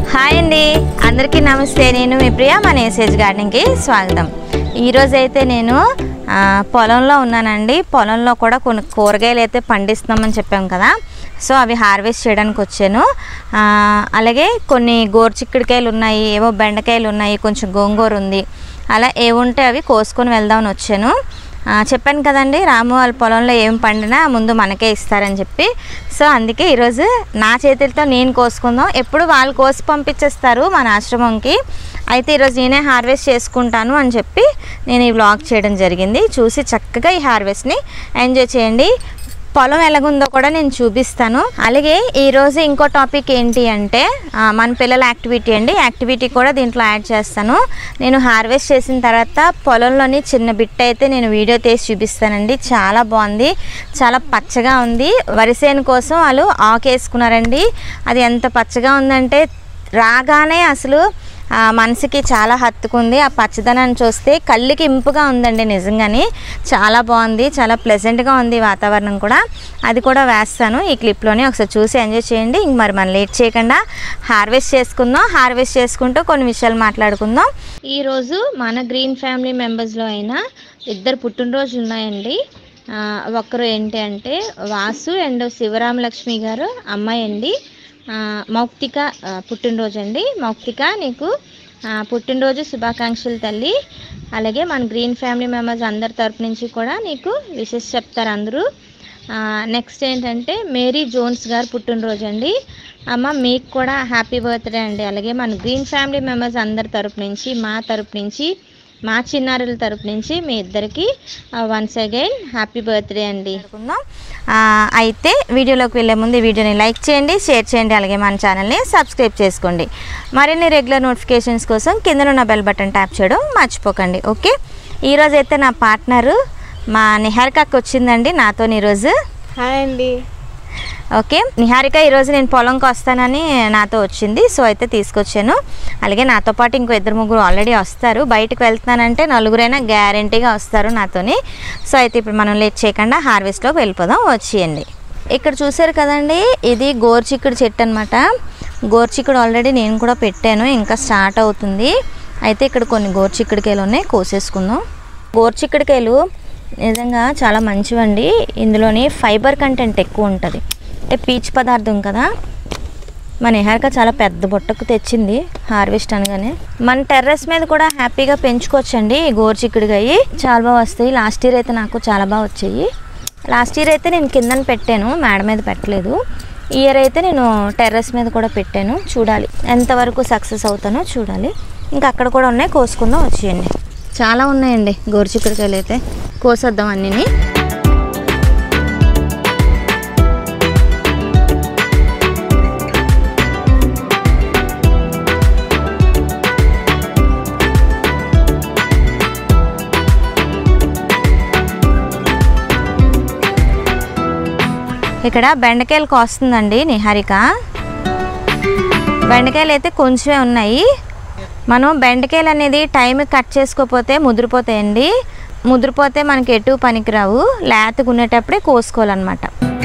hi అండి అందరికీ నమస్తే నేను మీ ప్రియ మన ఏసేజ్ గార్డెన్కి స్వాగతం ఈరోజు అయితే నేను ఆ, పొలంలో ఉన్నానండి పొలంలో కూడా కొన్ని కూరగాయలు అయితే పండిస్తున్నామని చెప్పాం కదా సో అవి హార్వెస్ట్ చేయడానికి వచ్చాను ఆ, అలాగే కొన్ని గోరుచిక్కుడికాయలు ఉన్నాయి ఏవో బెండకాయలు ఉన్నాయి కొంచెం గోంగూర ఉంది అలా ఏవుంటే అవి కోసుకొని వెళ్దామని వచ్చాను ఆ, చెప్పాను కదండి రాము వాళ్ళ పొలంలో ఏం పండినా ముందు మనకే ఇస్తారని చెప్పి సో అందుకే ఈరోజు నా చేతులతో నేను కోసుకుందాం ఎప్పుడు వాళ్ళు కోసి పంపించేస్తారు మన ఆశ్రమంకి అయితే ఈరోజు నేనే హార్వెస్ట్ చేసుకుంటాను అని చెప్పి నేను ఈ వ్లాగ్ చేయడం జరిగింది చూసి చక్కగా ఈ హార్వెస్ట్ని ఎంజాయ్ చేయండి పొలం ఎలాగుందో కూడా నేను చూపిస్తాను అలాగే ఈరోజు ఇంకో టాపిక్ ఏంటి అంటే ఆ, మన పిల్లల యాక్టివిటీ అండి యాక్టివిటీ కూడా దీంట్లో యాడ్ చేస్తాను నేను హార్వెస్ట్ చేసిన తర్వాత పొలంలోని చిన్న బిట్ అయితే నేను వీడియో తీసి చూపిస్తానండి చాలా బాగుంది చాలా పచ్చగా ఉంది వరిసేను కోసం వాళ్ళు ఆకేసుకున్నారండి అది ఎంత పచ్చగా ఉందంటే రాగానే అసలు ఆ మనసుకి చాలా హత్తుకుంది ఆ పచ్చదనాన్ని చూస్తే కళ్ళకి ఇంపుగా ఉందండి నిజంగానే చాలా బాగుంది చాలా ప్లెజెంట్గా ఉంది వాతావరణం కూడా అది కూడా వేస్తాను ఈ క్లిప్లోనే ఒకసారి చూసి ఎంజాయ్ చేయండి ఇంక మరి మనం లేట్ చేయకుండా హార్వెస్ట్ చేసుకుందాం హార్వెస్ట్ చేసుకుంటూ కొన్ని విషయాలు మాట్లాడుకుందాం ఈరోజు మన గ్రీన్ ఫ్యామిలీ మెంబర్స్లో అయినా ఇద్దరు పుట్టినరోజులు ఉన్నాయండి ఆ, ఒకరు ఏంటి అంటే వాసు అండ్ శివరామలక్ష్మి గారు అమ్మాయి అండి ఆ, మౌక్తిక ఆ, పుట్టినరోజు అండి మౌక్తిక నీకు ఆ, పుట్టినరోజు శుభాకాంక్షలు తల్లి అలాగే మన గ్రీన్ ఫ్యామిలీ మెంబర్స్ అందరి తరపు నుంచి కూడా నీకు విషెస్ చెప్తారు అందరూ నెక్స్ట్ ఏంటంటే మేరీ జోన్స్ గారు పుట్టినరోజు అండి అమ్మ మీకు కూడా హ్యాపీ బర్త్డే అండి అలాగే మన గ్రీన్ ఫ్యామిలీ మెంబర్స్ అందరి తరపు నుంచి మా తరపు నుంచి మా చిన్నారుల తరపు నుంచి మీ ఇద్దరికి వన్స్ అగైన్ హ్యాపీ బర్త్డే అండి ఆ, అయితే వీడియోలోకి వెళ్ళే ముందు ఈ వీడియోని లైక్ చేయండి షేర్ చేయండి అలాగే మన ఛానల్ని సబ్స్క్రైబ్ చేసుకోండి మరిన్ని రెగ్యులర్ నోటిఫికేషన్స్ కోసం కింద ఉన్న బెల్ బటన్ ట్యాప్ చేయడం మర్చిపోకండి ఓకే ఈరోజు అయితే నా పార్ట్నరు మా నిహారికకి వచ్చిందండి నాతో ఈరోజు హాయ్ అండి ఓకే నిహారిక ఈరోజు నేను పొలంకి వస్తానని నాతో వచ్చింది సో అయితే తీసుకొచ్చాను అలాగే నాతో పాటు ఇంకో ఇద్దరు ముగ్గురు ఆల్రెడీ వస్తారు బయటకు వెళ్తున్నానంటే నలుగురైనా గ్యారంటీగా వస్తారు నాతోని సో అయితే ఇప్పుడు మనం లేట్ చేయకుండా హార్వెస్ట్లోకి వెళ్ళిపోదాం వచ్చేయండి ఇక్కడ చూసారు కదండి ఇది గోర్చిక్కుడు చెట్టు అనమాట గోర్చిక్కుడు ఆల్రెడీ నేను కూడా పెట్టాను ఇంకా స్టార్ట్ అవుతుంది అయితే ఇక్కడ కొన్ని గోర్చిక్కుడికాయలు ఉన్నాయి కోసేసుకుందాం గోర్చిక్కుడికాయలు నిజంగా చాలా మంచివండి ఇందులోని ఫైబర్ కంటెంట్ ఎక్కువ ఉంటుంది అంటే పీచు పదార్థం కదా మన నిహారిక చాలా పెద్ద బుట్టకు తెచ్చింది హార్వెస్ట్ అనగానే మన టెర్రస్ మీద కూడా హ్యాపీగా పెంచుకోవచ్చండి ఈ గోరుచిక్కుడుగాయి చాలా బాగా వస్తాయి లాస్ట్ ఇయర్ అయితే నాకు చాలా బాగా వచ్చాయి లాస్ట్ ఇయర్ అయితే నేను కిందన పెట్టాను మేడ మీద పెట్టలేదు ఈ ఇయర్ అయితే నేను టెర్రస్ మీద కూడా పెట్టాను చూడాలి ఎంతవరకు సక్సెస్ అవుతానో చూడాలి ఇంకా అక్కడ కూడా ఉన్నాయి కోసుకుందాం వచ్చేయండి చాలా ఉన్నాయండి గోరుచిక్కుడుకాయలు అయితే కోసేద్దాం అన్నిని ఇక్కడ బెండకాయలు కోస్తుందండి నిహారిక బెండకాయలు అయితే కొంచెమే ఉన్నాయి మనం బెండకాయలు అనేది టైం కట్ చేసుకోకపోతే ముదిరిపోతాయండి ముదిరిపోతే మనకి ఎటు పనికిరావు లేతగా ఉండేటప్పుడే కోసుకోవాలన్నమాట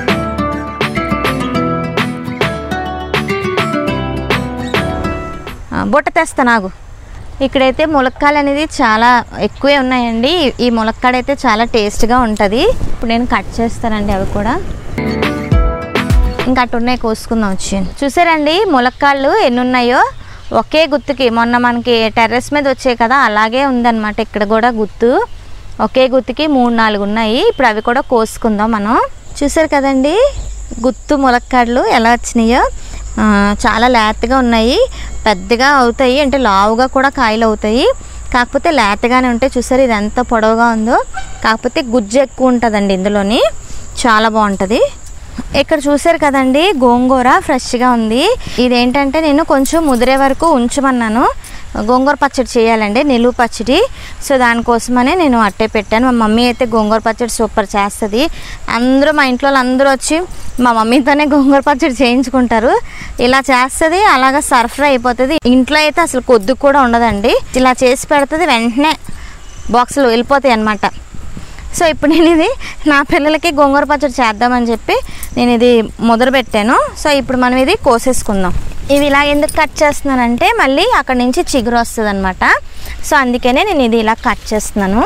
ఆ, బుట్ట తెస్తా నాకు ఇక్కడైతే ములక్కాయలు అనేది చాలా ఎక్కువే ఉన్నాయండి ఈ- ఈ ములక్కాడ అయితే చాలా టేస్ట్గా ఉంటుంది ఇప్పుడు నేను కట్ చేస్తానండి అవి కూడా ఇంకా అటు ఉన్నాయి కోసుకుందాం వచ్చి చూసారండి ములక్కాళ్ళు ఎన్ని ఉన్నాయో ఒకే గుత్తుకి మొన్న మనకి టెర్రస్ మీద వచ్చాయి కదా అలాగే ఉందన్నమాట ఇక్కడ కూడా గుత్తు ఒకే గుత్తుకి మూడు నాలుగు ఉన్నాయి ఇప్పుడు అవి కూడా కోసుకుందాం మనం చూసారు కదండి గుత్తు ములక్కాడలు ఎలా వచ్చినాయో ఆ, చాలా లేతగా ఉన్నాయి పెద్దగా అవుతాయి అంటే లావుగా కూడా కాయలు అవుతాయి కాకపోతే లేతగానే ఉంటాయి చూసారు ఇది ఎంత పొడవుగా ఉందో కాకపోతే గుజ్జు ఎక్కువ ఉంటుందండి ఇందులోని చాలా బాగుంటుంది ఇక్కడ చూసారు కదండి గోంగూర ఫ్రెష్గా ఉంది ఇదేంటంటే నేను కొంచెం ముదిరే వరకు ఉంచమన్నాను గోంగూర పచ్చడి చేయాలండి నిలువు పచ్చడి సో దానికోసమనే నేను అట్టే పెట్టాను మా మమ్మీ అయితే గోంగూర పచ్చడి సూపర్ చేస్తుంది అందరూ మా ఇంట్లో వాళ్ళు అందరూ వచ్చి మా మమ్మీతోనే గోంగూర పచ్చడి చేయించుకుంటారు ఇలా చేస్తుంది అలాగా సరఫరా అయిపోతుంది ఇంట్లో అయితే అసలు కొద్ది కూడా ఉండదండి ఇలా చేసి పెడుతుంది వెంటనే బాక్సులు వెళ్ళిపోతాయి అన్నమాట సో ఇప్పుడు నేను ఇది నా పిల్లలకి గోంగూర పచ్చడి చేద్దామని చెప్పి నేను ఇది మొదలు పెట్టాను సో ఇప్పుడు మనం ఇది కోసేసుకుందాం ఇవి ఇలా ఎందుకు కట్ చేస్తున్నానంటే మళ్ళీ అక్కడ నుంచి చిగురు వస్తుంది అనమాట సో అందుకనే నేను ఇది ఇలా కట్ చేస్తున్నాను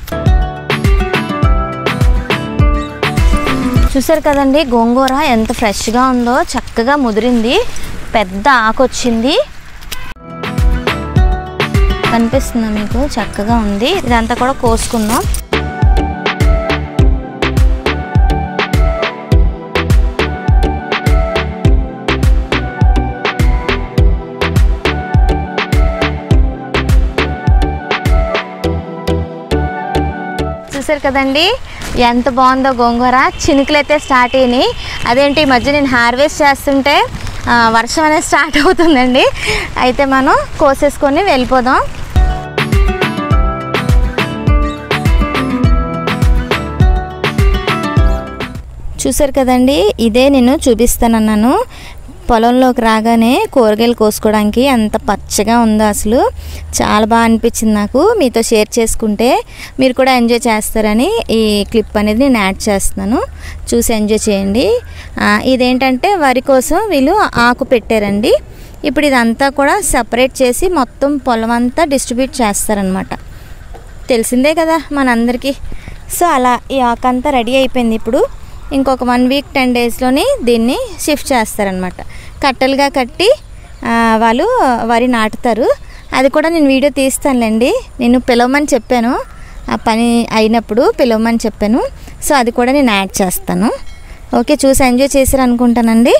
చూసారు కదండి గోంగూర ఎంత ఫ్రెష్గా ఉందో చక్కగా ముదిరింది పెద్ద ఆకు వచ్చింది కనిపిస్తుందా మీకు చక్కగా ఉంది ఇదంతా కూడా కోసుకుందాం చూసారు కదండి ఎంత బాగుందో గోంగూర చినుకులు అయితే స్టార్ట్ అయినాయి అదేంటి ఈ మధ్య నేను హార్వెస్ట్ చేస్తుంటే ఆ, వర్షం అనేది స్టార్ట్ అవుతుందండి అయితే మనం కోసేసుకొని వెళ్ళిపోదాం చూసారు కదండి ఇదే నేను చూపిస్తానన్నాను పొలంలోకి రాగానే కూరగాయలు కోసుకోవడానికి ఎంత పచ్చగా ఉందో అసలు చాలా బాగా అనిపించింది నాకు మీతో షేర్ చేసుకుంటే మీరు కూడా ఎంజాయ్ చేస్తారని ఈ క్లిప్ అనేది నేను యాడ్ చేస్తున్నాను చూసి ఎంజాయ్ చేయండి ఆ, ఇదేంటంటే వరి కోసం వీళ్ళు ఆకు పెట్టారండి ఇప్పుడు ఇదంతా కూడా సపరేట్ చేసి మొత్తం పొలం అంతా డిస్ట్రిబ్యూట్ చేస్తారనమాట తెలిసిందే కదా మనందరికీ సో అలా ఈ ఆకంతా రెడీ అయిపోయింది ఇప్పుడు ఇంకొక వన్ వీక్ టెన్ డేస్లోని దీన్ని షిఫ్ట్ చేస్తారనమాట కట్టెలుగా కట్టి ఆ, వాళ్ళు వరి నాటుతారు అది కూడా నేను వీడియో తీస్తానులేండి నేను పిలవమని చెప్పాను ఆ పని అయినప్పుడు పిలవమని చెప్పాను సో అది కూడా నేను యాడ్ చేస్తాను ఓకే చూసి ఎంజాయ్ చేశారు అనుకుంటానండి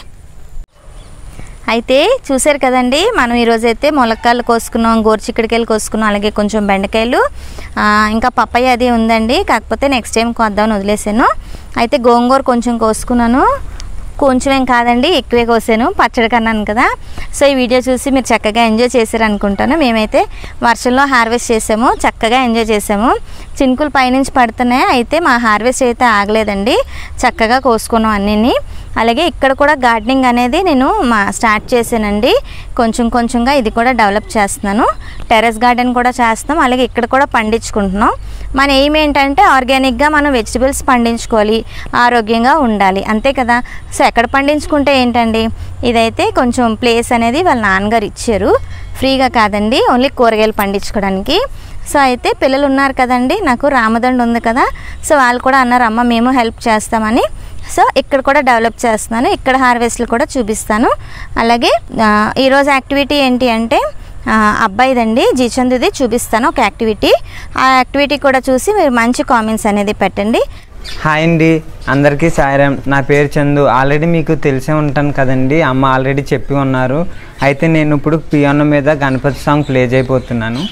అయితే చూసారు కదండి మనం ఈరోజు అయితే ములక్కాయలు కోసుకున్నాం గోరుచిక్కడికాయలు కోసుకున్నాం అలాగే కొంచెం బెండకాయలు ఆ, ఇంకా పప్పయ్య అది ఉందండి కాకపోతే నెక్స్ట్ టైం కోద్దామని వదిలేసాను అయితే గోంగూర కొంచెం కోసుకున్నాను కొంచెం ఏం కాదండి ఎక్కువే కోసాను పచ్చడి కన్నాను కదా సో ఈ వీడియో చూసి మీరు చక్కగా ఎంజాయ్ చేశారు అనుకుంటాను మేమైతే వర్షంలో హార్వెస్ట్ చేసాము చక్కగా ఎంజాయ్ చేసాము చినుకులు పైనుంచి పడుతున్నాయి అయితే మా హార్వెస్ట్ అయితే ఆగలేదండి చక్కగా కోసుకున్నాం అన్నీ అలాగే ఇక్కడ కూడా గార్డెనింగ్ అనేది నేను మా స్టార్ట్ చేశానండి కొంచెం కొంచెంగా ఇది కూడా డెవలప్ చేస్తున్నాను టెర్రస్ గార్డెన్ కూడా చేస్తాం అలాగే ఇక్కడ కూడా పండించుకుంటున్నాం మన ఎయిమ్ ఏంటంటే ఆర్గానిక్గా మనం వెజిటబుల్స్ పండించుకోవాలి ఆరోగ్యంగా ఉండాలి అంతే కదా సో ఎక్కడ పండించుకుంటే ఏంటండి ఇదైతే కొంచెం ప్లేస్ అనేది వాళ్ళ నాన్నగారు ఇచ్చారు ఫ్రీగా కాదండి ఓన్లీ కూరగాయలు పండించుకోవడానికి సో అయితే పిల్లలు ఉన్నారు కదండి నాకు రామదండ ఉంది కదా సో వాళ్ళు కూడా అన్నారు అమ్మ మేము హెల్ప్ చేస్తామని సో ఇక్కడ కూడా డెవలప్ చేస్తున్నాను ఇక్కడ హార్వెస్ట్లు కూడా చూపిస్తాను అలాగే ఆ, ఈరోజు యాక్టివిటీ ఏంటి అంటే ఆ, అబ్బాయిదండి జీచందుది చూపిస్తాను ఒక యాక్టివిటీ ఆ యాక్టివిటీ కూడా చూసి మీరు మంచి కామెంట్స్ అనేది పెట్టండి హాయ్ అండి అందరికీ సాయిరామ్ నా పేరు చందు ఆల్రెడీ మీకు తెలిసే ఉంటాను కదండి అమ్మ ఆల్రెడీ చెప్పి ఉన్నారు అయితే నేను ఇప్పుడు పియానో మీద గణపతి సాంగ్ ప్లే చేయబోతున్నాను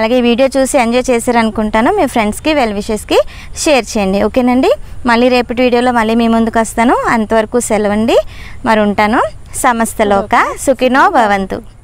అలాగే ఈ వీడియో చూసి ఎంజాయ్ చేశారనుకుంటాను మీ ఫ్రెండ్స్కి వెల్ విషెస్కి షేర్ చేయండి ఓకేనండి మళ్ళీ రేపటి వీడియోలో మళ్ళీ మీ ముందుకు వస్తాను అంతవరకు సెలవండి మరి ఉంటాను సమస్తలోక సుఖినో భవంతు